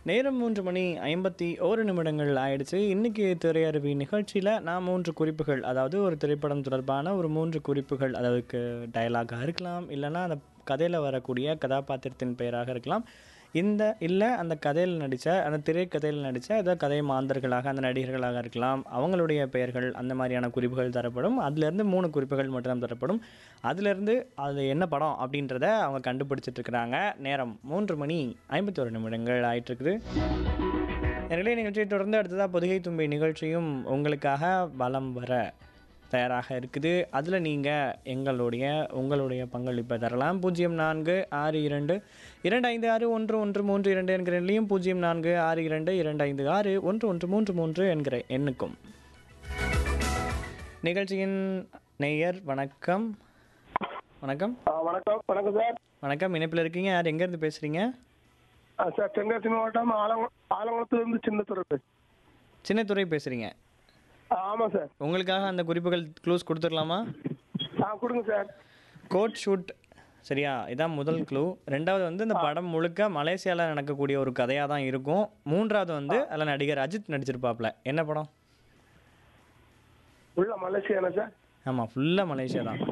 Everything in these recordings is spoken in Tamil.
நேரம் மூன்று மணி ஐம்பத்தி ஓரு நிமிடங்கள் ஆயிடுச்சு இன்னைக்கு திரையரவி நிகழ்ச்சியில் நான் மூன்று குறிப்புகள் அதாவது ஒரு திரைப்படம் தொடர்பான ஒரு மூன்று குறிப்புகள் அதுக்கு டயலாகாக இருக்கலாம் இல்லைன்னா அந்த கதையில் வரக்கூடிய கதாபாத்திரத்தின் பெயராக இருக்கலாம் இந்த இல்லை அந்த கதையில் நடித்த அந்த திரைக்கதையில் நடித்த ஏதோ கதை மாந்தர்களாக அந்த நடிகர்களாக இருக்கலாம் அவங்களுடைய பெயர்கள் அந்த மாதிரியான குறிப்புகள் தரப்படும் அதுலேருந்து மூணு குறிப்புகள் மட்டும்தான் தரப்படும் அதுலேருந்து அது என்ன படம் அப்படின்றத அவங்க கண்டுபிடிச்சிட்டு இருக்கிறாங்க நேரம் மூன்று மணி ஐம்பத்தோரு நிமிடங்கள் ஆயிட்டிருக்குது நேரலே நிகழ்ச்சியை தொடர்ந்து அடுத்ததாக பொதிகை தும்பை நிகழ்ச்சியும் உங்களுக்காக பலம் வர தயாராக இருக்குது அதில் நீங்கள் எங்களுடைய உங்களுடைய பங்களிப்பை தரலாம் பூஜ்ஜியம் நான்கு ஆறு இரண்டு இரண்டு ஐந்து ஆறு ஒன்று ஒன்று மூன்று இரண்டு என்கிற எண்ணிலையும் பூஜ்ஜியம் நான்கு ஆறு இரண்டு இரண்டு ஐந்து ஆறு ஒன்று ஒன்று மூன்று மூன்று என்கிற எண்ணுக்கும் நிகழ்ச்சியின் நேயர் வணக்கம் வணக்கம் ஆ, வணக்கம் வணக்கம் சார் வணக்கம் இணைப்பில் இருக்கீங்க யார் எங்கேருந்து பேசுகிறீங்க ஆ, சார் தென்காசி மாவட்டம் ஆலங்குளம் ஆலங்குளத்துலேருந்து சின்ன துறை சின்னத்துறை பேசுகிறீங்க ஆமாம் சார் உங்களுக்காக அந்த குறிப்புகள் க்ளூஸ் கொடுத்துடலாமா ஆ கொடுங்க சார் கோட் ஷூட் சரியா இதான் முதல் க்ளூ ரெண்டாவது வந்து இந்த படம் முழுக்க மலேசியாவில் நடக்கக்கூடிய ஒரு கதையாக தான் இருக்கும் மூன்றாவது வந்து அதில் நடிகர் அஜித் நடிச்சிருப்பாப்ல என்ன படம் உள்ள மலேசியானா சார் ஆமாம் ஃபுல்லாக மலேசியா தான்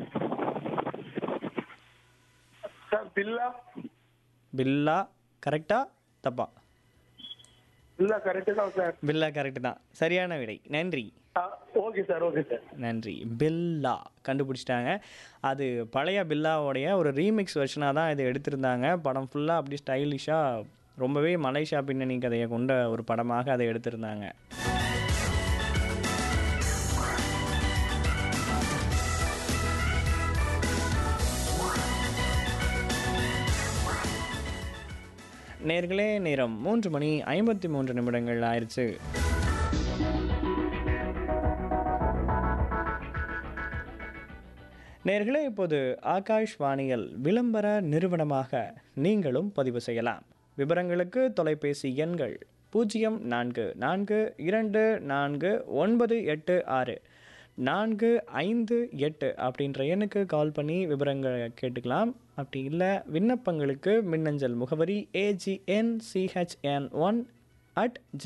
சார் பில்லா பில்லா கரெக்டா தப்பா பில்லா கரெக்டு தான் சார் பில்லா கரெக்டு தான் சரியான விடை நன்றி ஆ ஓகே சார் ஓகே சார் நன்றி பில்லா கண்டுபிடிச்சிட்டாங்க அது பழைய பில்லாவோடைய ஒரு ரீமிக்ஸ் வெர்ஷனாக தான் இது எடுத்திருந்தாங்க படம் ஃபுல்லாக அப்படி ஸ்டைலிஷாக ரொம்பவே மலேசியா பின்னணி கதையை கொண்ட ஒரு படமாக அதை எடுத்திருந்தாங்க நேர்களே நேரம் மூன்று மணி ஐம்பத்தி மூன்று நிமிடங்கள் ஆயிடுச்சு நேர்களே இப்போது ஆகாஷ்வாணியில் விளம்பர நிறுவனமாக நீங்களும் பதிவு செய்யலாம் விவரங்களுக்கு தொலைபேசி எண்கள் பூஜ்ஜியம் நான்கு நான்கு இரண்டு நான்கு ஒன்பது எட்டு ஆறு நான்கு ஐந்து எட்டு அப்படின்ற எண்ணுக்கு கால் பண்ணி விவரங்களை கேட்டுக்கலாம் அப்படி இல்லை விண்ணப்பங்களுக்கு மின்னஞ்சல் முகவரி ஏஜிஎன் சிஹெச்என் ஒன் அட்